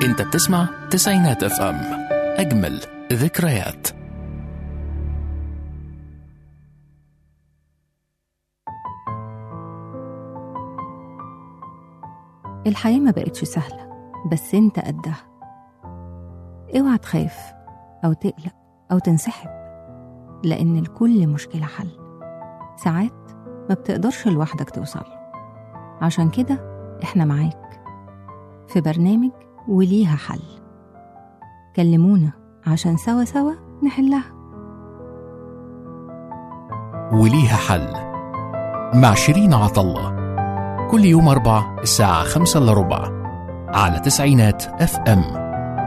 انت بتسمع تسعينات اف ام اجمل ذكريات الحياة ما بقتش سهلة بس انت قدها اوعى تخاف أو تقلق أو تنسحب لأن لكل مشكلة حل ساعات ما بتقدرش لوحدك توصل عشان كده احنا معاك في برنامج وليها حل كلمونا عشان سوا سوا نحلها وليها حل مع شيرين عطلة كل يوم أربع الساعة خمسة إلا ربع على تسعينات اف ام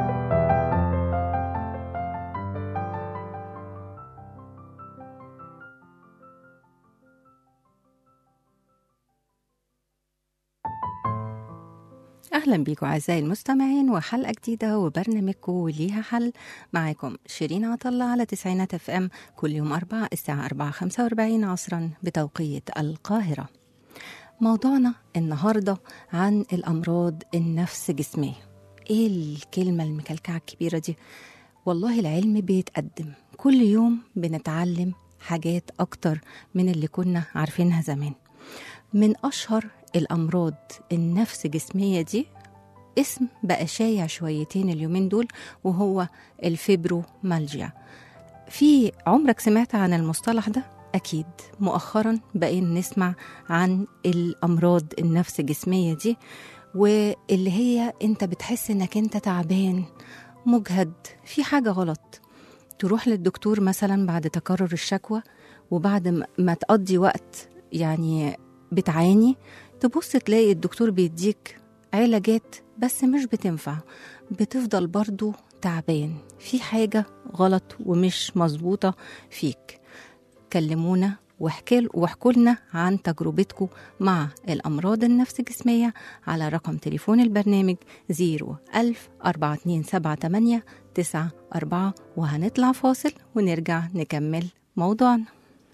أهلا بيكم أعزائي المستمعين وحلقة جديدة وبرنامجكم وليها حل معاكم شيرين عطلة على تسعينات اف ام كل يوم أربعة الساعة أربعة خمسة وأربعين عصرا بتوقيت القاهرة موضوعنا النهاردة عن الأمراض النفس جسمية إيه الكلمة المكلكعة الكبيرة دي؟ والله العلم بيتقدم كل يوم بنتعلم حاجات أكتر من اللي كنا عارفينها زمان من أشهر الأمراض النفس جسمية دي اسم بقى شايع شويتين اليومين دول وهو الفيبرومالجيا في عمرك سمعت عن المصطلح ده؟ أكيد مؤخرا بقينا نسمع عن الأمراض النفس جسمية دي واللي هي أنت بتحس إنك أنت تعبان مجهد في حاجة غلط تروح للدكتور مثلا بعد تكرر الشكوى وبعد ما- ما تقضي وقت يعني بتعاني تبص تلاقي الدكتور بيديك علاجات بس مش بتنفع بتفضل برضو تعبان في حاجة غلط ومش مظبوطة فيك كلمونا واحكي واحكوا لنا عن تجربتكم مع الأمراض النفس جسمية على رقم تليفون البرنامج 01000 4278 94 وهنطلع فاصل ونرجع نكمل موضوعنا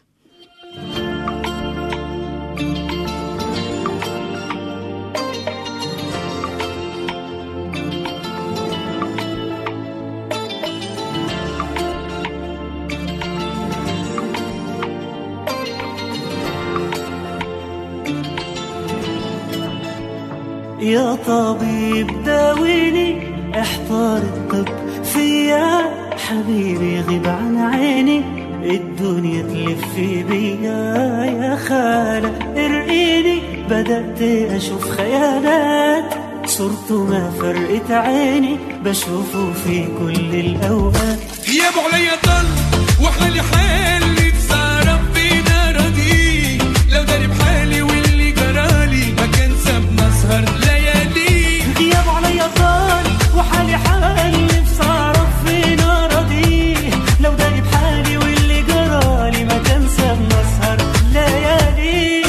يا طبيب داويني احضر الطب فيا حبيبي غيب عن عيني الدنيا تلف بيا يا خالة ارقيني بدأت أشوف خيالات صرته ما فرقت عيني بشوفه في كل الأوقات غيابه عليا ضل وحالي حالي بسهرة فينا راضي لو داري بحالي واللي جرالي ما كان سابنا سهر ليالي غياب عليا طال وحالي حالي نفسي اعرف فين اراضيه لو داري بحالي واللي جرالي ما تنسى بنسهر ليالي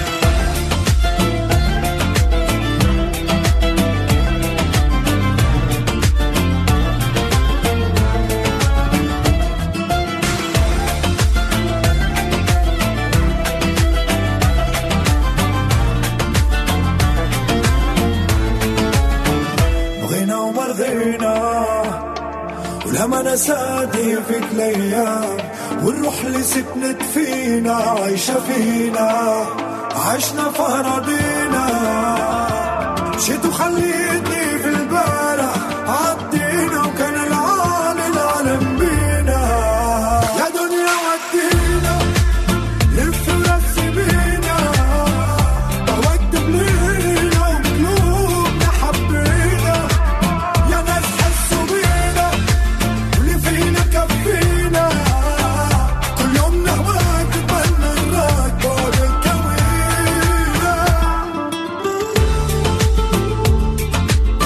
بغينا وما رضينا ولما نساتي فيك الايام والروح اللي سكنت فينا عايشة فينا عشنا في اراضينا مشيت وخليتني في البارح عدينا وكان العالي العالم بينا يا دنيا ودينا لف ورسي بينا طوقت بلينا وقلوبنا حبينا يا ناس حسوا بينا واللي فينا كفينا كل يوم نهواك تبنى نراك بعد الكوينة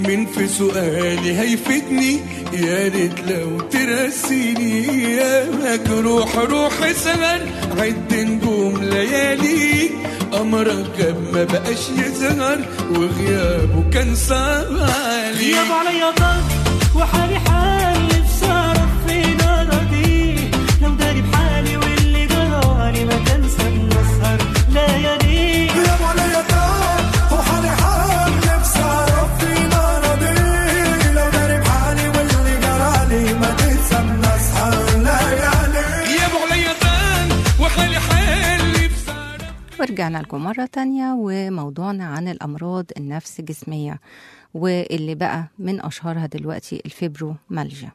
من في سؤالي هيفيدني يا ريت لو ترسيني يا مجروح روح زمن عد نجوم ليالي أمرك جاب ما بقاش يظهر وغيابه كان صعب علي غياب عليا ضل وحالي حال نفسي اعرف فين اراضيه لو داري بحالي واللي جرالي ما تنسى النسهر ليالي غياب عليا طار وحالي حال نفسي اعرف فين اراضيه لو داري بحالي واللي جرالي ما تنسى النسهر ليالي غيابه عليا طال وحالي حال نفسي أعرف ورجعنا لكم مرة تانية وموضوعنا عن الأمراض النفس جسمية واللي بقى من أشهرها دلوقتي الفيبرومالجيا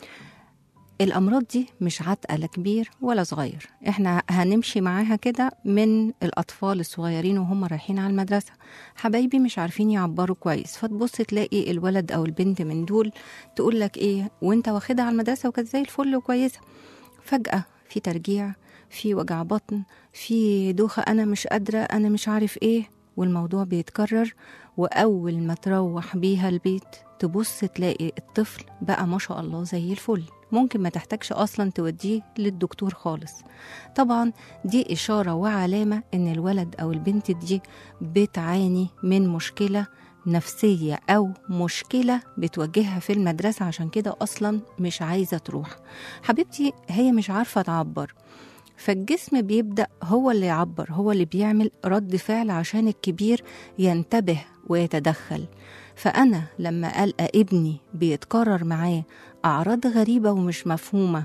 الأمراض دي مش عتقة لا كبير ولا صغير احنا هنمشي معاها كده من الأطفال الصغيرين وهم رايحين على المدرسة حبايبي مش عارفين يعبروا كويس فتبص تلاقي الولد أو البنت من دول تقول لك ايه وانت واخدها على المدرسة وكانت زي الفل وكويسة فجأة في ترجيع في وجع بطن في دوخة أنا مش قادرة أنا مش عارف إيه والموضوع بيتكرر وأول ما تروح بيها البيت تبص تلاقي الطفل بقى ما شاء الله زي الفل ممكن ما تحتاجش أصلا توديه للدكتور خالص طبعا دي إشارة وعلامة إن الولد أو البنت دي بتعاني من مشكلة نفسية أو مشكلة بتواجهها في المدرسة عشان كده أصلا مش عايزة تروح حبيبتي هي مش عارفة تعبر فالجسم بيبدأ هو اللي يعبر هو اللي بيعمل رد فعل عشان الكبير ينتبه ويتدخل فأنا لما ألقى ابني بيتكرر معاه أعراض غريبة ومش مفهومة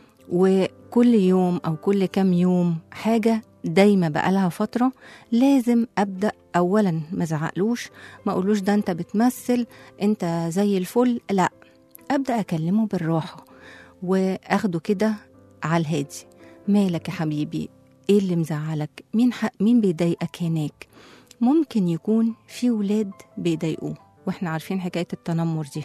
وكل يوم أو كل كام يوم حاجة دايما بقالها فترة لازم أبدأ أولا ما زعقلوش ما أقولوش ده أنت بتمثل أنت زي الفل لا أبدأ أكلمه بالراحة وأخده كده على الهادي مالك يا حبيبي ايه اللي مزعلك مين ح... مين بيضايقك هناك ممكن يكون في ولاد بيضايقوه واحنا عارفين حكايه التنمر دي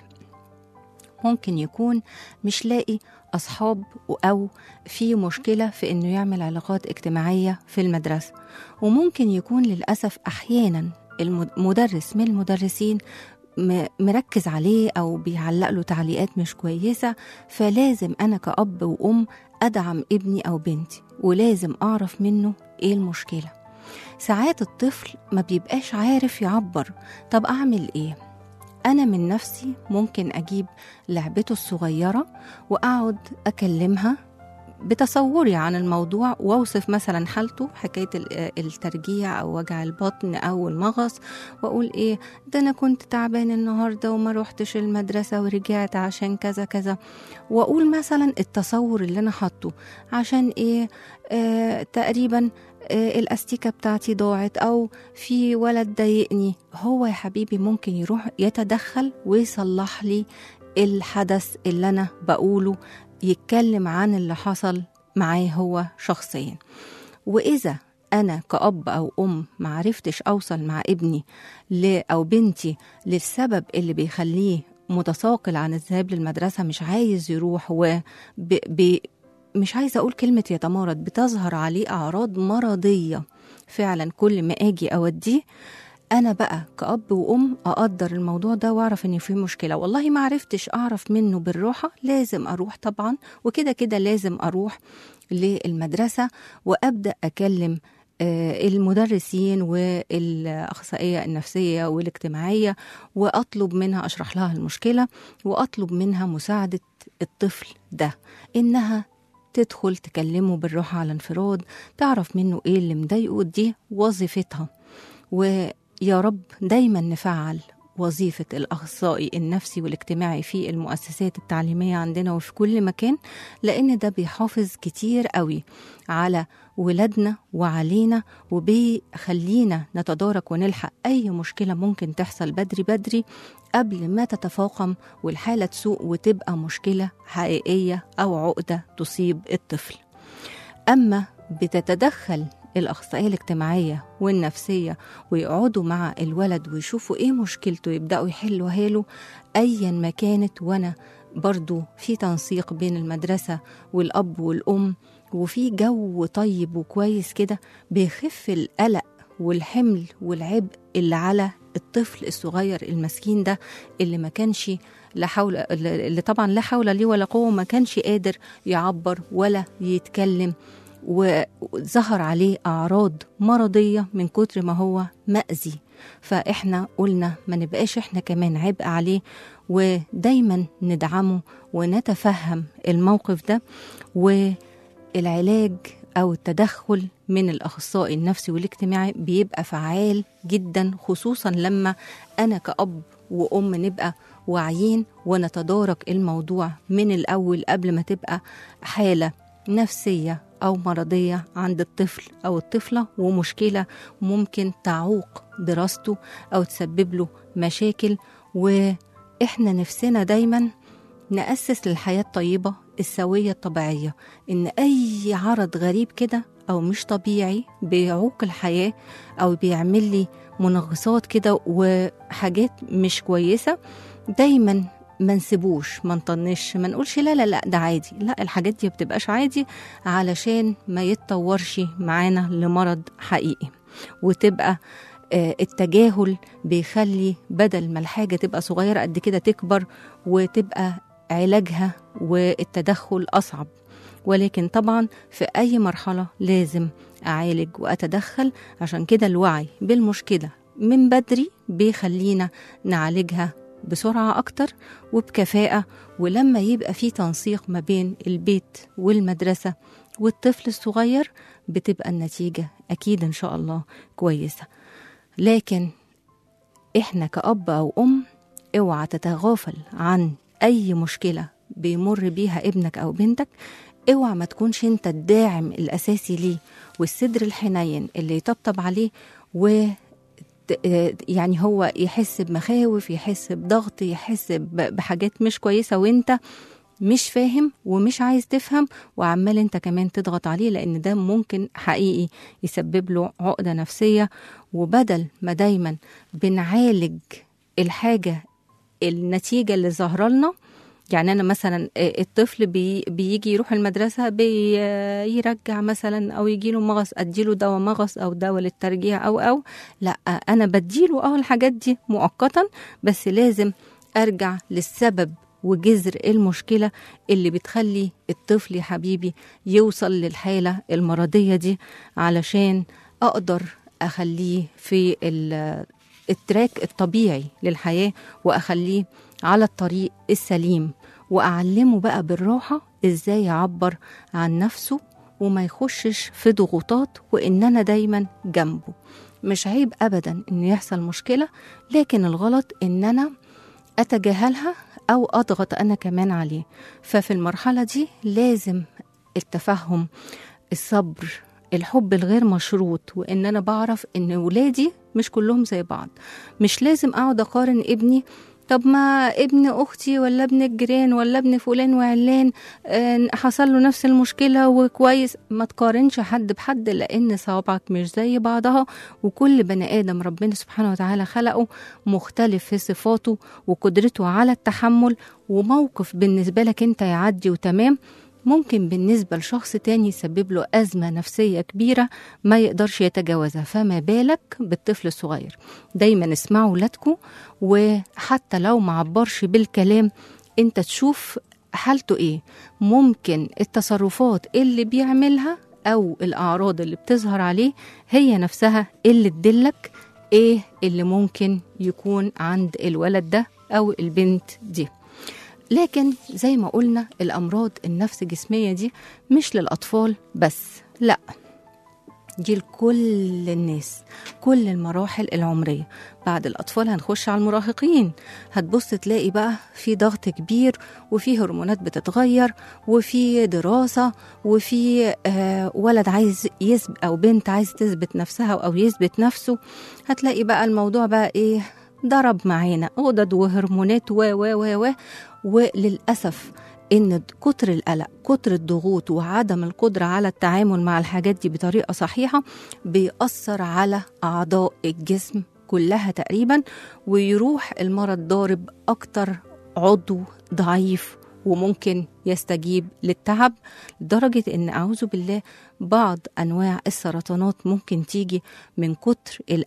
ممكن يكون مش لاقي أصحاب أو في مشكلة في إنه يعمل علاقات اجتماعية في المدرسة وممكن يكون للأسف أحيانا المدرس من المدرسين م- مركز عليه أو بيعلق له تعليقات مش كويسة فلازم أنا كأب وأم أدعم ابني أو بنتي ولازم أعرف منه إيه المشكلة ساعات الطفل ما بيبقاش عارف يعبر طب أعمل إيه؟ أنا من نفسي ممكن أجيب لعبته الصغيرة وأقعد أكلمها بتصوري عن الموضوع واوصف مثلا حالته حكايه ال- الترجيع او وجع البطن او المغص واقول ايه ده انا كنت تعبان النهارده وما روحتش المدرسه ورجعت عشان كذا كذا واقول مثلا التصور اللي انا حاطه عشان ايه آه تقريبا آه الاستيكه بتاعتي ضاعت او في ولد ضايقني هو يا حبيبي ممكن يروح يتدخل ويصلح لي الحدث اللي انا بقوله يتكلم عن اللي حصل معاه هو شخصيا واذا انا كأب او ام معرفتش اوصل مع ابني ل او بنتي للسبب اللي بيخليه متساقل عن الذهاب للمدرسه مش عايز يروح و ب... ب... مش عايزه اقول كلمه يتمرد بتظهر عليه اعراض مرضيه فعلا كل ما اجي اوديه انا بقى كأب وأم أقدر الموضوع ده وأعرف إن في مشكلة والله ما عرفتش أعرف منه بالراحة لازم أروح طبعا وكده كده لازم أروح للمدرسة وأبدأ أكلم آه، المدرسين والأخصائية النفسية والاجتماعية وأطلب منها أشرح لها المشكلة وأطلب منها مساعدة الطفل ده إنها تدخل تكلمه بالراحة على انفراد تعرف منه إيه اللي مضايقه دي وظيفتها ويا رب دايما نفعل وظيفة الأخصائي النفسي والاجتماعي في المؤسسات التعليمية عندنا وفي كل مكان لأن ده بيحافظ كتير قوي على ولادنا وعلينا وبيخلينا نتدارك ونلحق أي مشكلة ممكن تحصل بدري بدري قبل ما تتفاقم والحالة تسوء وتبقى مشكلة حقيقية أو عقدة تصيب الطفل أما بتتدخل الأخصائية الاجتماعية والنفسية ويقعدوا مع الولد ويشوفوا إيه مشكلته يبدأوا يحلوها له أيا ما كانت وأنا برضو في تنسيق بين المدرسة والأب والأم وفي جو طيب وكويس كده بيخف القلق والحمل والعبء اللي على الطفل الصغير المسكين ده اللي ما كانش لا حول اللي طبعا لا حول ليه ولا قوه ما كانش قادر يعبر ولا يتكلم وظهر عليه اعراض مرضيه من كتر ما هو مأذي فاحنا قلنا ما نبقاش احنا كمان عبء عليه ودايما ندعمه ونتفهم الموقف ده والعلاج او التدخل من الاخصائي النفسي والاجتماعي بيبقى فعال جدا خصوصا لما انا كأب وام نبقى واعيين ونتدارك الموضوع من الاول قبل ما تبقى حاله نفسيه او مرضيه عند الطفل او الطفله ومشكله ممكن تعوق دراسته او تسبب له مشاكل واحنا نفسنا دايما نأسس للحياة الطيبة السوية الطبيعية إن أي عرض غريب كده أو مش طبيعي بيعوق الحياة أو بيعمل لي منغصات كده وحاجات مش كويسة دايما ما نسيبوش ما نطنش ما نقولش لا لا لا ده عادي لا الحاجات دي بتبقاش عادي علشان ما يتطورش معانا لمرض حقيقي وتبقى آه، التجاهل بيخلي بدل ما الحاجة تبقى صغيرة قد كده تكبر وتبقى علاجها والتدخل أصعب ولكن طبعا في أي مرحلة لازم أعالج وأتدخل عشان كده الوعي بالمشكلة من بدري بيخلينا نعالجها بسرعة أكتر وبكفاءة ولما يبقى في تنسيق ما بين البيت والمدرسة والطفل الصغير بتبقى النتيجة أكيد إن شاء الله كويسة لكن إحنا كأب أو أم اوعى تتغافل عن أي مشكلة بيمر بيها ابنك أو بنتك اوعى ما تكونش انت الداعم الأساسي ليه والصدر الحنين اللي يطبطب عليه و ت- يعني هو يحس بمخاوف يحس بضغط يحس ب- بحاجات مش كويسة وانت مش فاهم ومش عايز تفهم وعمال انت كمان تضغط عليه لان ده ممكن حقيقي يسبب له عقدة نفسية وبدل ما دايما بنعالج الحاجة النتيجة اللي ظاهرة لنا يعني انا مثلا الطفل بي بيجي يروح المدرسه بيرجع مثلا او يجي له مغص اديله دواء مغص او دواء للترجيع او او لا انا بديله اه الحاجات دي مؤقتا بس لازم ارجع للسبب وجذر المشكله اللي بتخلي الطفل يا حبيبي يوصل للحاله المرضيه دي علشان اقدر اخليه في ال- التراك الطبيعي للحياه واخليه على الطريق السليم واعلمه بقى بالراحه ازاي يعبر عن نفسه وما يخشش في ضغوطات وان انا دايما جنبه مش عيب ابدا ان يحصل مشكله لكن الغلط ان انا اتجاهلها او اضغط انا كمان عليه ففي المرحله دي لازم التفهم الصبر الحب الغير مشروط وان انا بعرف ان ولادي مش كلهم زي بعض مش لازم اقعد اقارن ابني طب ما ابن اختي ولا ابن الجيران ولا ابن فلان وعلان آه، حصل له نفس المشكله وكويس ما تقارنش حد بحد لان صوابعك مش زي بعضها وكل بني ادم ربنا سبحانه وتعالى خلقه مختلف في صفاته وقدرته على التحمل وموقف بالنسبه لك انت يعدي وتمام ممكن بالنسبة لشخص تاني يسبب له أزمة نفسية كبيرة ما يقدرش يتجاوزها فما بالك بالطفل الصغير دايما اسمعوا ولادكم وحتى لو ما عبرش بالكلام انت تشوف حالته ايه ممكن التصرفات اللي بيعملها او الاعراض اللي بتظهر عليه هي نفسها اللي تدلك ايه اللي ممكن يكون عند الولد ده او البنت دي لكن زي ما قلنا الامراض النفس جسميه دي مش للاطفال بس لا دي لكل الناس كل المراحل العمرية بعد الأطفال هنخش على المراهقين هتبص تلاقي بقى في ضغط كبير وفي هرمونات بتتغير وفي دراسة وفي آه ولد عايز يثبت أو بنت عايز تثبت نفسها أو يثبت نفسه هتلاقي بقى الموضوع بقى إيه ضرب معانا غدد وهرمونات و و و و وللأسف ان كتر القلق كتر الضغوط وعدم القدره على التعامل مع الحاجات دي بطريقه صحيحه بيأثر على اعضاء الجسم كلها تقريبا ويروح المرض ضارب اكتر عضو ضعيف وممكن يستجيب للتعب لدرجة إن أعوذ بالله بعض أنواع السرطانات ممكن تيجي من كتر القلق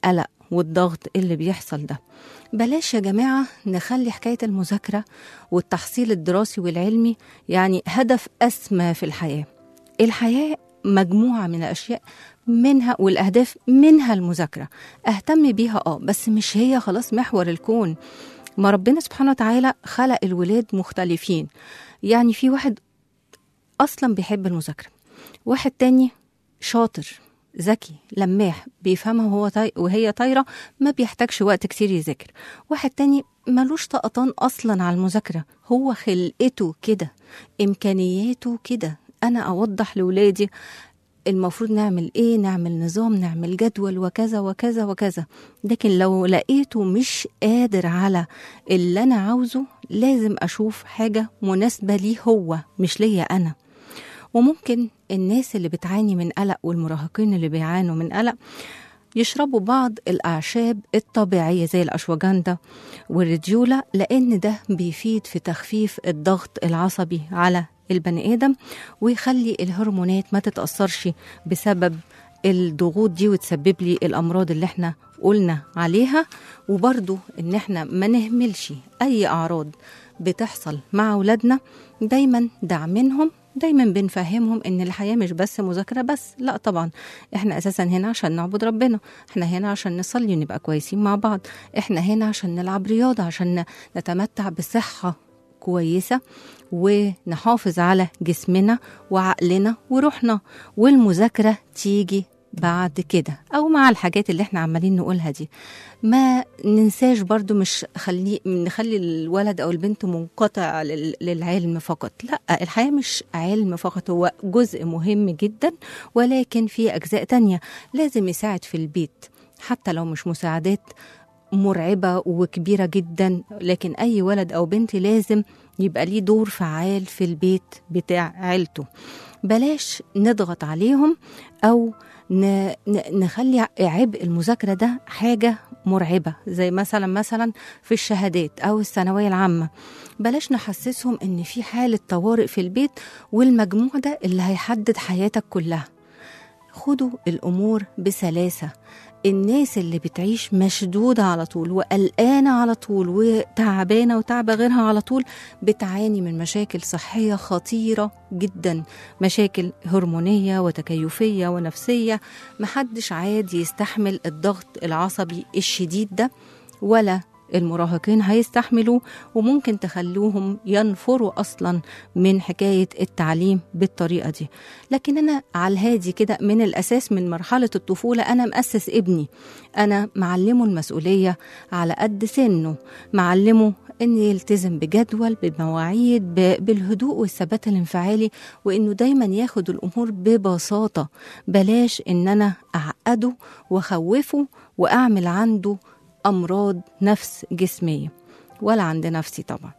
والضغط اللي بيحصل ده بلاش يا جماعة نخلي حكاية المذاكرة والتحصيل الدراسي والعلمي يعني هدف أسمى في الحياة الحياة مجموعة من الأشياء منها والأهداف منها المذاكرة أهتم بيها آه بس مش هي خلاص محور الكون ما ربنا سبحانه وتعالى خلق الولاد مختلفين يعني في واحد أصلا بيحب المذاكرة واحد تاني شاطر ذكي لماح بيفهمها وهو طي... وهي طايرة ما بيحتاجش وقت كتير يذاكر واحد تاني ملوش طقطان أصلا على المذاكرة هو خلقته كده إمكانياته كده أنا أوضح لولادي المفروض نعمل ايه نعمل نظام نعمل جدول وكذا وكذا وكذا لكن لو لقيته مش قادر على اللي انا عاوزه لازم اشوف حاجه مناسبه ليه هو مش ليا انا وممكن الناس اللي بتعاني من قلق والمراهقين اللي بيعانوا من قلق يشربوا بعض الأعشاب الطبيعية زي الأشواجندا والريديولا لأن ده بيفيد في تخفيف الضغط العصبي على البني آدم ويخلي الهرمونات ما تتأثرش بسبب الضغوط دي وتسبب لي الأمراض اللي احنا قلنا عليها وبرضو ان احنا ما نهملش أي أعراض بتحصل مع أولادنا دايما دعمنهم دايما بنفهمهم ان الحياه مش بس مذاكره بس لا طبعا احنا اساسا هنا عشان نعبد ربنا احنا هنا عشان نصلي ونبقى كويسين مع بعض احنا هنا عشان نلعب رياضه عشان نتمتع بصحه كويسه ونحافظ على جسمنا وعقلنا وروحنا والمذاكره تيجي بعد كده او مع الحاجات اللي احنا عمالين نقولها دي ما ننساش برضو مش خلي نخلي الولد او البنت منقطع لل- للعلم فقط لا الحياه مش علم فقط هو جزء مهم جدا ولكن في اجزاء تانية لازم يساعد في البيت حتى لو مش مساعدات مرعبة وكبيرة جدا لكن أي ولد أو بنت لازم يبقى ليه دور فعال في البيت بتاع عيلته بلاش نضغط عليهم أو ن- ن- نخلي عبء المذاكرة ده حاجة مرعبة زي مثلا مثلا في الشهادات أو الثانوية العامة بلاش نحسسهم إن في حالة طوارئ في البيت والمجموع ده اللي هيحدد حياتك كلها خدوا الأمور بسلاسة الناس اللي بتعيش مشدودة على طول وقلقانة على طول وتعبانة وتعبة غيرها على طول بتعاني من مشاكل صحية خطيرة جدا مشاكل هرمونية وتكيفية ونفسية محدش عادي يستحمل الضغط العصبي الشديد ده ولا المراهقين هيستحملوه وممكن تخلوهم ينفروا اصلا من حكايه التعليم بالطريقه دي لكن انا على الهادي كده من الاساس من مرحله الطفوله انا مأسس ابني انا معلمه المسؤوليه على قد سنه معلمه ان يلتزم بجدول بمواعيد ب- بالهدوء والثبات الانفعالي وانه دايما ياخد الامور ببساطه بلاش ان انا اعقده واخوفه واعمل عنده امراض نفس جسميه ولا عند نفسي طبعا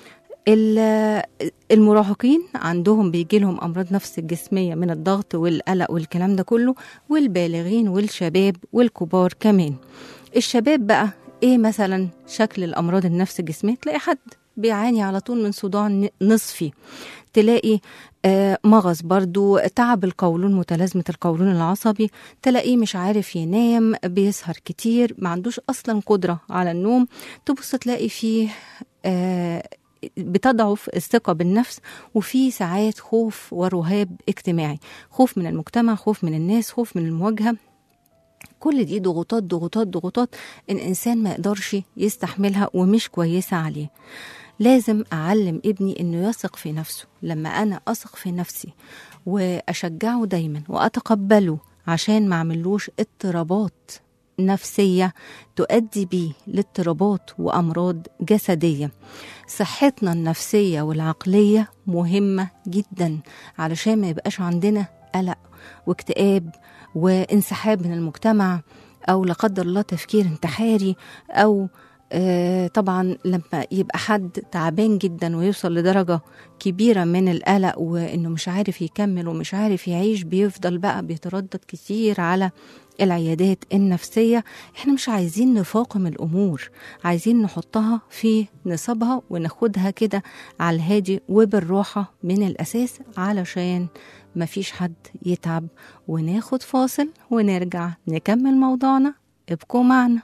ال- المراهقين عندهم بيجي لهم امراض نفس الجسميه من الضغط والقلق والكلام ده كله والبالغين والشباب والكبار كمان الشباب بقى ايه مثلا شكل الامراض النفس الجسميه تلاقي حد بيعاني على طول من صداع ن- نصفي تلاقي آه، مغص برضو تعب القولون متلازمة القولون العصبي تلاقيه مش عارف ينام بيسهر كتير ما عندوش أصلا قدرة على النوم تبص تلاقي فيه آه، بتضعف الثقة بالنفس وفي ساعات خوف ورهاب اجتماعي خوف من المجتمع خوف من الناس خوف من المواجهة كل دي ضغوطات ضغوطات ضغوطات الإنسان ما يقدرش يستحملها ومش كويسة عليه لازم أعلم ابني إنه يثق في نفسه لما أنا أثق في نفسي وأشجعه دايما وأتقبله عشان ما أعملوش اضطرابات نفسية تؤدي بيه لاضطرابات وأمراض جسدية صحتنا النفسية والعقلية مهمة جدا علشان ما يبقاش عندنا قلق واكتئاب وانسحاب من المجتمع أو لا قدر الله تفكير انتحاري أو آه، طبعا لما يبقى حد تعبان جدا ويوصل لدرجة كبيرة من القلق وإنه مش عارف يكمل ومش عارف يعيش بيفضل بقى بيتردد كتير على العيادات النفسية احنا مش عايزين نفاقم الأمور عايزين نحطها في نصابها وناخدها كده على الهادي وبالراحة من الأساس علشان مفيش حد يتعب وناخد فاصل ونرجع نكمل موضوعنا ابقوا معنا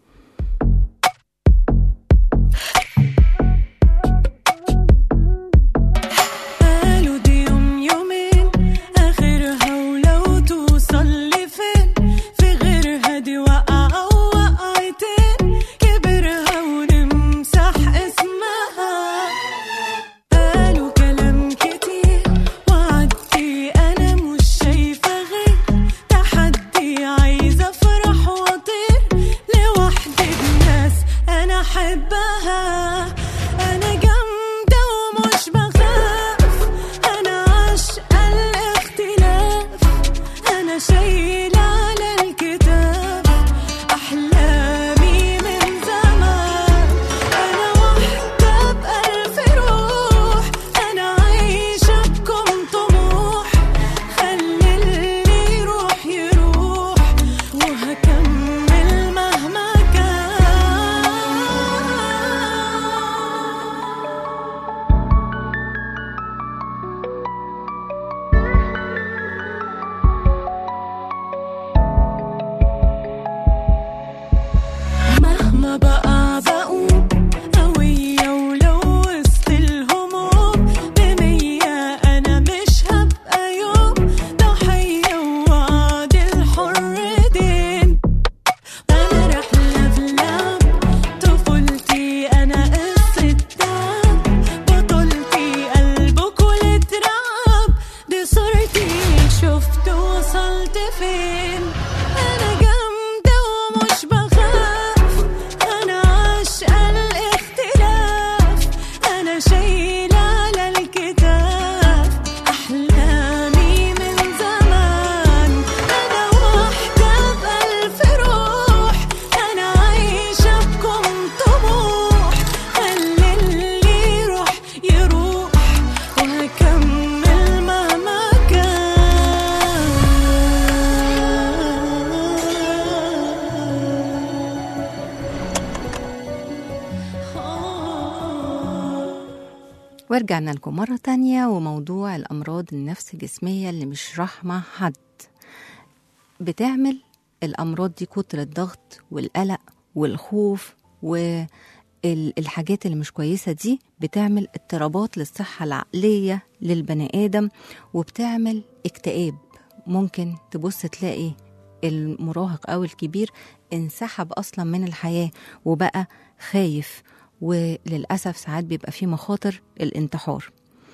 قالوا دي يوم يومين آخرها ولو توصل لفين في غيرها دي وقعة ووقعتين كبرها ونمسح اسمها قالوا كلام كتير وعدي أنا مش شايفة غير تحدي عايزة أفرح وأطير لوحدي بناس أنا أحبها أنا جامدة ومش بخاف أنا عاشقة الاختلاف أنا شايلة على الكتاب أحلامي من زمان أنا واحدة بألف روح أنا عايشة بكم طموح خلي اللي يروح يروح وهكمل مهما كان مهما بقى بقوم قوية ولو وسط الهموم بمية أنا مش هبقى يوم ضحية ووعد الحر دين أنا رحلة في لعب طفولتي أنا قصة تعب بطولتي قلبك والتراب دي صورتي شفت وصلت فين أنا جامدة ومش بخاف أنا عاشقة الاختلاف أنا شايلة على الكتاب أحلامي من زمان أنا واحدة بألف روح أنا عايشة بكم طموح خلي اللي يروح يروح وهكمل مهما كان ورجعنا لكم مرة تانية وموضوع الأمراض النفس الجسمية اللي مش رحمة حد بتعمل الأمراض دي كتر الضغط والقلق والخوف والحاجات اللي مش كويسة دي بتعمل اضطرابات للصحة العقلية للبني آدم وبتعمل اكتئاب ممكن تبص تلاقي المراهق أو الكبير انسحب أصلا من الحياة وبقى خايف وللأسف ساعات بيبقى فيه مخاطر الانتحار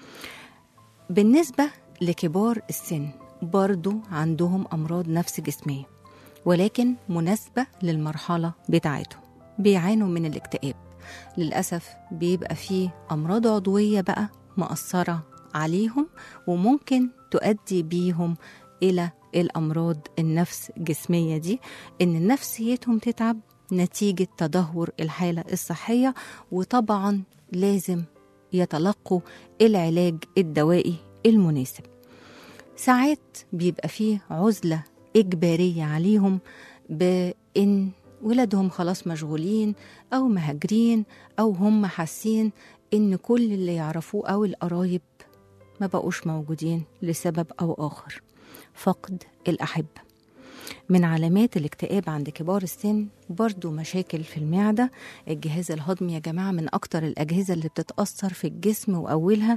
بالنسبة لكبار السن برضو عندهم أمراض نفس جسمية ولكن مناسبة للمرحلة بتاعتهم بيعانوا من الاكتئاب للأسف بيبقى فيه أمراض عضوية بقى مأثرة عليهم وممكن تؤدي بيهم إلى الأمراض النفس جسمية دي إن نفسيتهم تتعب نتيجة تدهور الحالة الصحية وطبعا لازم يتلقوا العلاج الدوائي المناسب ساعات بيبقى فيه عزلة إجبارية عليهم بإن ولادهم خلاص مشغولين أو مهاجرين أو هم حاسين إن كل اللي يعرفوه أو القرايب ما بقوش موجودين لسبب أو آخر فقد الأحبة من علامات الاكتئاب عند كبار السن برضو مشاكل في المعدة الجهاز الهضمي يا جماعة من أكتر الأجهزة اللي بتتأثر في الجسم وأولها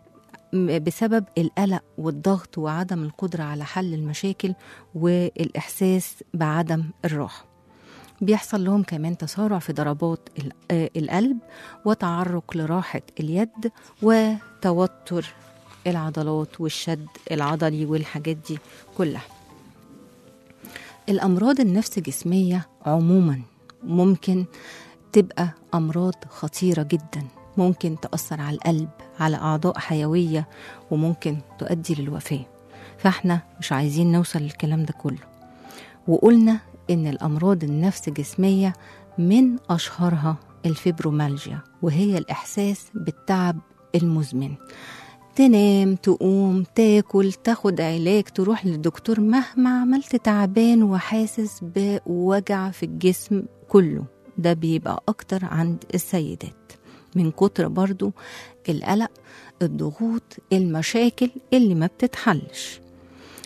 بسبب القلق والضغط وعدم القدرة على حل المشاكل والإحساس بعدم الراحة بيحصل لهم كمان تسارع في ضربات القلب وتعرق لراحة اليد وتوتر العضلات والشد العضلي والحاجات دي كلها الأمراض النفس جسمية عموما ممكن تبقى أمراض خطيرة جدا ممكن تأثر على القلب على أعضاء حيوية وممكن تؤدي للوفاة فاحنا مش عايزين نوصل للكلام ده كله وقلنا إن الأمراض النفس جسمية من أشهرها الفيبرومالجيا وهي الإحساس بالتعب المزمن تنام تقوم تاكل تاخد علاج تروح للدكتور مهما عملت تعبان وحاسس بوجع في الجسم كله ده بيبقى أكتر عند السيدات من كتر برضو القلق الضغوط المشاكل اللي ما بتتحلش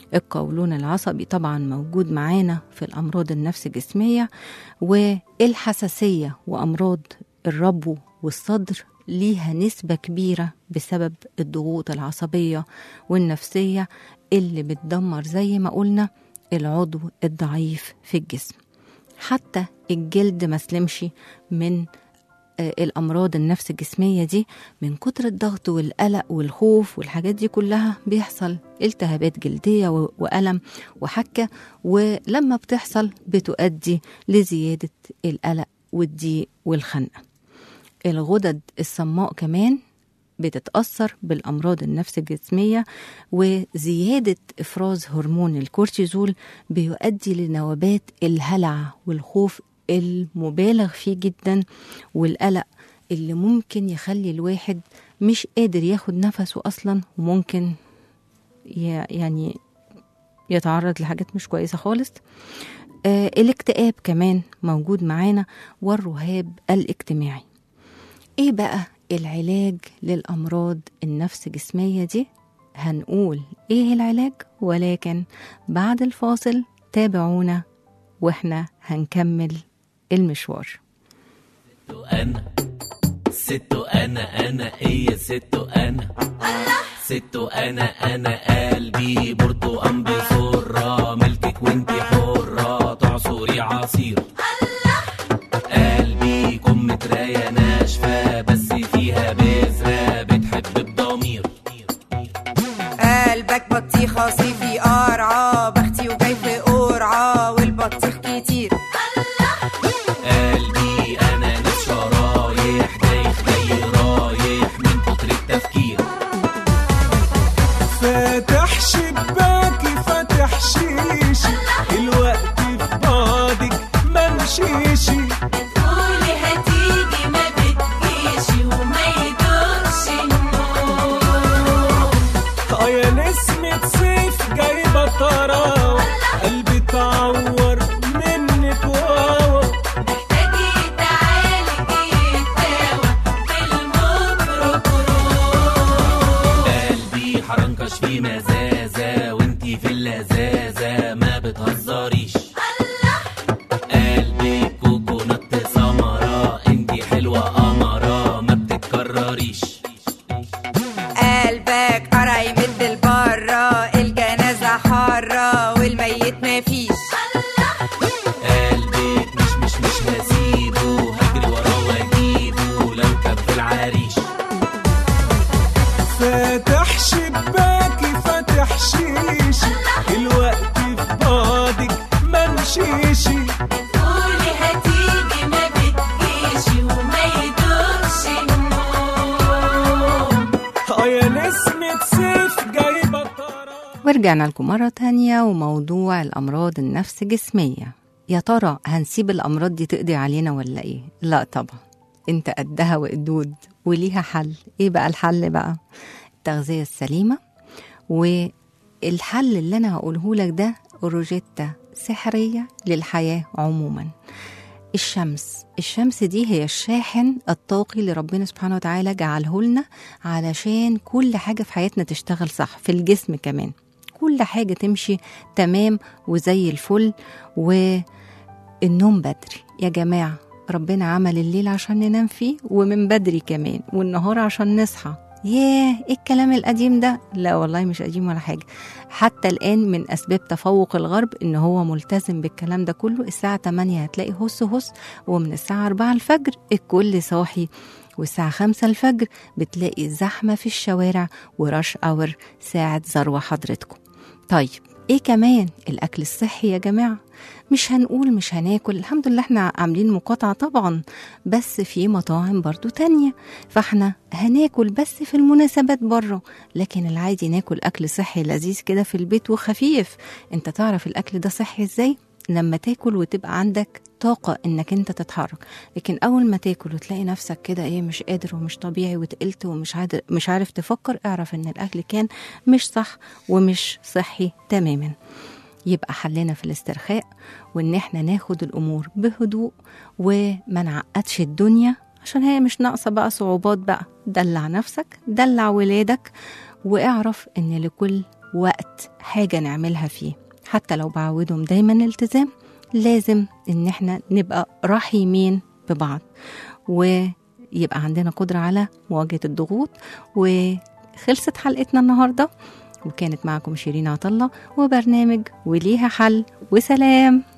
القولون العصبي طبعا موجود معانا في الأمراض النفس الجسمية والحساسية وأمراض الربو والصدر ليها نسبة كبيرة بسبب الضغوط العصبية والنفسية اللي بتدمر زي ما قلنا العضو الضعيف في الجسم حتى الجلد ما سلمش من آه، الأمراض النفس الجسمية دي من كتر الضغط والقلق والخوف والحاجات دي كلها بيحصل التهابات جلدية و- وألم وحكة ولما بتحصل بتؤدي لزيادة القلق والضيق والخنقة الغدد الصماء كمان بتتأثر بالأمراض النفس الجسمية وزيادة إفراز هرمون الكورتيزول بيؤدي لنوبات الهلع والخوف المبالغ فيه جدا والقلق اللي ممكن يخلي الواحد مش قادر ياخد نفسه أصلا وممكن ي- يعني يتعرض لحاجات مش كويسة خالص آه الاكتئاب كمان موجود معانا والرهاب الاجتماعي ايه بقى العلاج للامراض النفس جسميه دي هنقول ايه العلاج ولكن بعد الفاصل تابعونا واحنا هنكمل المشوار انا ست انا انا ايه ست انا ست انا انا قلبي برتقان بسرة ملكك وانتي حرة تعصري عصير قلبي كم متراية ناشفة بس فيها بذرة بتحب بضمير قلبك بطيخة صيفي قرعة بختي وجاي في قرعة والبطيخ كتير قلبي انا ناس شرايح دايخ جاي رايح من كتر التفكير فاتح شباكي فاتح شيشي الوقت في بعدك ما مشيشي قولي هتيجي ما بتجيش وما يدومش النور اه يا نسمة صيف جايبة طراوة قلبي اتعور منك واوا محتاجي تعالجي الدواء بالميكروكروم قلبي حرنكش في مزازة وانتي في اللذاذة ما بتهزريش قلبي كوكونات سمرة انتي حلوة قمرة ما بتتكرريش قلبك قرع يمد لبره الجنازة حارة والميت مفيش قلبك مش مش مش هسيبه هجري وراه واجيبه لو كان في العريش فاتح شباكي فاتح شيشي الوقت في بعدك ما مشيشي قولي هتيجي ما بتجيش وما يدومش النوم اه يا نسمة صيف جايبة طراوة ورجعنا لكم مرة تانية وموضوع الأمراض النفس جسمية يا ترى هنسيب الأمراض دي تقضي علينا ولا إيه؟ لا طبعا انت قدها وقدود وليها حل ايه بقى الحل بقى التغذية السليمة والحل اللي أنا هقوله لك ده روجيتا سحرية للحياة عموما الشمس الشمس دي هي الشاحن الطاقي اللي ربنا سبحانه وتعالى جعله لنا علشان كل حاجة في حياتنا تشتغل صح في الجسم كمان كل حاجة تمشي تمام وزي الفل والنوم بدري يا جماعة ربنا عمل الليل عشان ننام فيه ومن بدري كمان والنهار عشان نصحى ياه ايه الكلام القديم ده لا والله مش قديم ولا حاجة حتى الآن من أسباب تفوق الغرب إن هو ملتزم بالكلام ده كله الساعة 8 هتلاقي هس هس ومن الساعة 4 الفجر الكل صاحي والساعة 5 الفجر بتلاقي زحمة في الشوارع ورش أور ساعة ذروة حضرتكم طيب ايه كمان الاكل الصحي يا جماعه مش هنقول مش هناكل الحمد لله احنا عاملين مقاطعه طبعا بس في مطاعم برضو تانية فاحنا هناكل بس في المناسبات بره لكن العادي ناكل اكل صحي لذيذ كده في البيت وخفيف انت تعرف الاكل ده صحي ازاي لما تاكل وتبقى عندك طاقة انك انت تتحرك لكن اول ما تاكل وتلاقي نفسك كده ايه مش قادر ومش طبيعي وتقلت ومش عادر مش عارف تفكر اعرف ان الاكل كان مش صح ومش صحي تماما يبقى حلنا في الاسترخاء وان احنا ناخد الامور بهدوء وما نعقدش الدنيا عشان هي مش ناقصه بقى صعوبات بقى دلع نفسك دلع ولادك واعرف ان لكل وقت حاجة نعملها فيه حتى لو بعودهم دايما الالتزام لازم ان احنا نبقى رحيمين ببعض ويبقى عندنا قدرة على مواجهة الضغوط وخلصت حلقتنا النهاردة وكانت معكم شيرين عطلة وبرنامج وليها حل وسلام